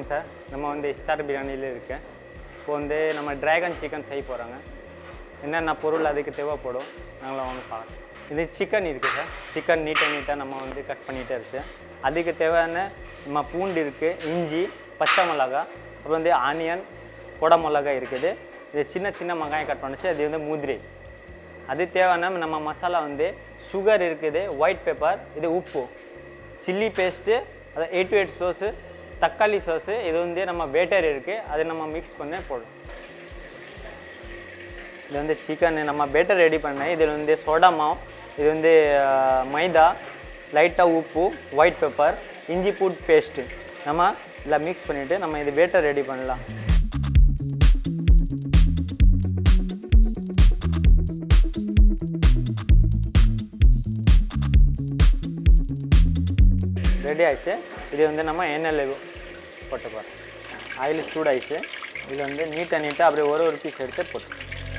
sir நம்ம வந்து star பிரியாணியில் இருக்கேன் இப்போ வந்து நம்ம டிராகன் சிக்கன் செய்ய போகிறாங்க என்னென்ன பொருள் அதுக்கு தேவைப்படும் நாங்களும் அவங்க பார்க்கலாம் இது சிக்கன் இருக்குது சார் சிக்கன் நீட்டாக நீட்டாக நம்ம வந்து கட் பண்ணிகிட்டே இருச்சு அதுக்கு தேவையான நம்ம பூண்டு இருக்குது இஞ்சி பச்சை மிளகா அப்புறம் வந்து ஆனியன் கொடை மிளகா இருக்குது இது சின்ன சின்ன வெங்காயம் கட் பண்ணிச்சு அது வந்து முதிரை அது தேவையான நம்ம மசாலா வந்து சுகர் இருக்குது ஒயிட் பெப்பர் இது உப்பு சில்லி பேஸ்ட்டு அது எயிட் டு எயிட் சோஸு தக்காளி சோஸு இது வந்து நம்ம வேட்டர் இருக்குது அதை நம்ம மிக்ஸ் பண்ணி போடும் இது வந்து சிக்கன் நம்ம பேட்டர் ரெடி பண்ணேன் இதில் வந்து சோடா மாவு இது வந்து அஹ், மைதா லைட்டாக உப்பு ஒயிட் பெப்பர் இஞ்சி பூட் பேஸ்ட்டு நம்ம இதில் மிக்ஸ் பண்ணிவிட்டு நம்ம இது பேட்டர் ரெடி பண்ணலாம் ரெடி ஆயிடுச்சு இது வந்து நம்ம எண்ணெயில் போட்டு போகிறோம் ஆயில் சூடாயிடுச்சு இது வந்து நீட்டாக நீட்டாக அப்படியே ஒரு ஒரு பீஸ் எடுத்து போட்டு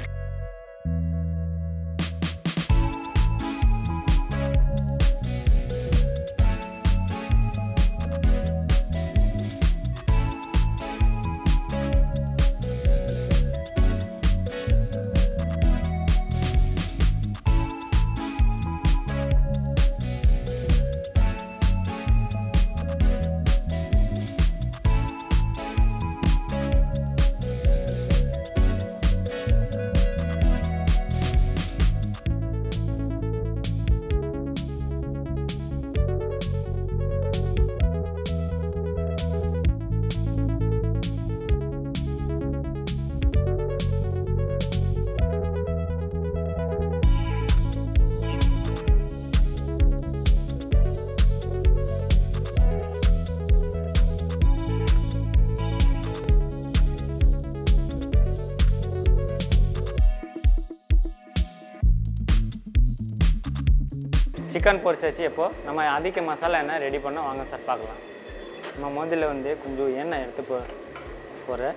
சிக்கன் பொரிச்சாச்சு இப்போ நம்ம அதிக மசாலா என்ன ரெடி பண்ண வாங்க சார் பார்க்கலாம் நம்ம முதல்ல வந்து கொஞ்சம் எண்ணெய் எடுத்து போ போகிறேன்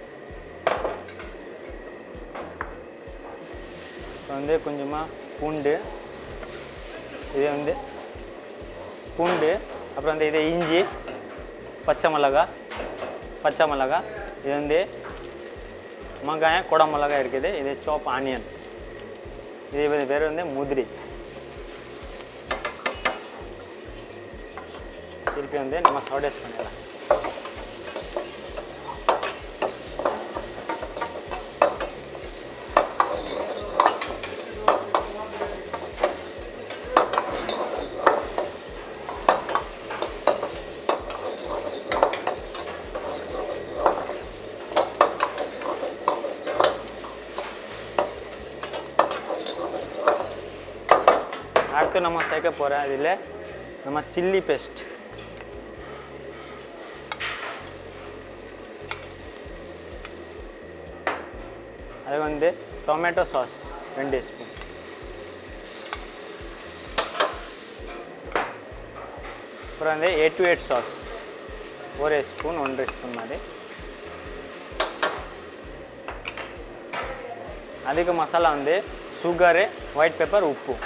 இப்போ வந்து கொஞ்சமாக பூண்டு இது வந்து பூண்டு அப்புறம் வந்து இது இஞ்சி பச்சை மிளகா பச்சை மிளகா இது வந்து வெங்காயம் குடை மிளகா இருக்குது இது சோப் ஆனியன் இது வந்து பேர் வந்து முதிரி திருப்பி வந்து நம்ம சோடேஸ் பண்ணிடலாம் அடுத்து நம்ம சேர்க்க போகிற இதில் நம்ம சில்லி பேஸ்ட் அது வந்து டொமேட்டோ சாஸ் ரெண்டு ஸ்பூன் அப்புறம் வந்து எயிட் டு எயிட் சாஸ் ஒரு ஸ்பூன் ஒன்றரை ஸ்பூன் மாதிரி அதுக்கு மசாலா வந்து சுகரு ஒயிட் பெப்பர் உப்பு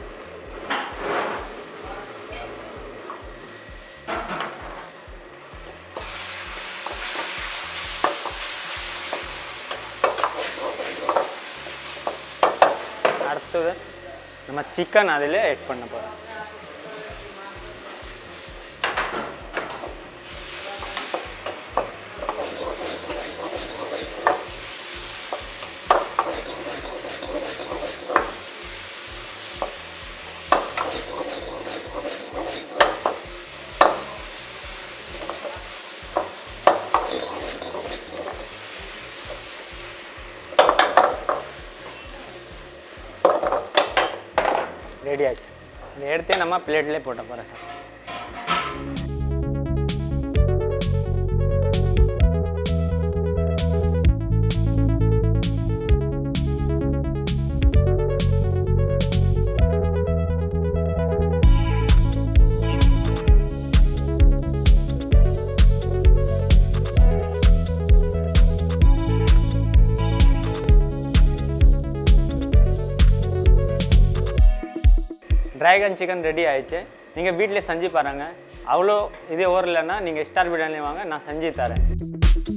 அடுத்தது நம்ம சிக்கன் அதில் ஆட் பண்ண போகிறோம் ரெடி ஆச்சு இதை எடுத்து நம்ம பிளேட்லேயே போட்ட போகிறேன் சார் டிராகன் சிக்கன் ரெடி ஆயிடுச்சு நீங்கள் வீட்டிலே செஞ்சு பாருங்க அவ்வளோ இது ஓரலைன்னா நீங்கள் ஸ்டார் பிரியாணி வாங்க நான் செஞ்சு தரேன்